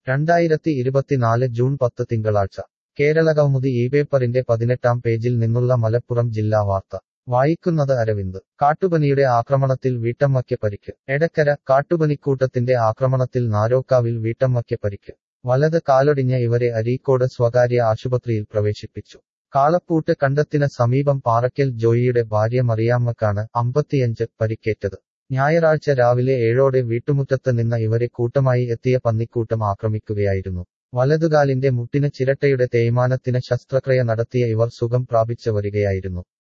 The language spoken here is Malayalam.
രണ്ടായിരത്തി ഇരുപത്തിനാല് ജൂൺ പത്ത് തിങ്കളാഴ്ച കേരളകൗമുദി ഈ പേപ്പറിന്റെ പതിനെട്ടാം പേജിൽ നിന്നുള്ള മലപ്പുറം ജില്ലാ വാർത്ത വായിക്കുന്നത് അരവിന്ദ് കാട്ടുപനിയുടെ ആക്രമണത്തിൽ വീട്ടമ്മയ്ക്ക് പരിക്ക് എടക്കര കാട്ടുപനിക്കൂട്ടത്തിന്റെ ആക്രമണത്തിൽ നാരോക്കാവിൽ വീട്ടമ്മയ്ക്ക് പരിക്ക് വലത് കാലൊടിഞ്ഞ ഇവരെ അരീക്കോട് സ്വകാര്യ ആശുപത്രിയിൽ പ്രവേശിപ്പിച്ചു കാളപ്പൂട്ട് കണ്ടത്തിന് സമീപം പാറയ്ക്കൽ ജോയിയുടെ ഭാര്യ മറിയാമ്മക്കാണ് അമ്പത്തിയഞ്ച് പരിക്കേറ്റത് ഞായറാഴ്ച രാവിലെ ഏഴോടെ വീട്ടുമുറ്റത്ത് നിന്ന ഇവരെ കൂട്ടമായി എത്തിയ പന്നിക്കൂട്ടം ആക്രമിക്കുകയായിരുന്നു വലതുകാലിന്റെ മുട്ടിന് ചിരട്ടയുടെ തേയ്മാനത്തിന് ശസ്ത്രക്രിയ നടത്തിയ ഇവർ സുഖം പ്രാപിച്ചു വരികയായിരുന്നു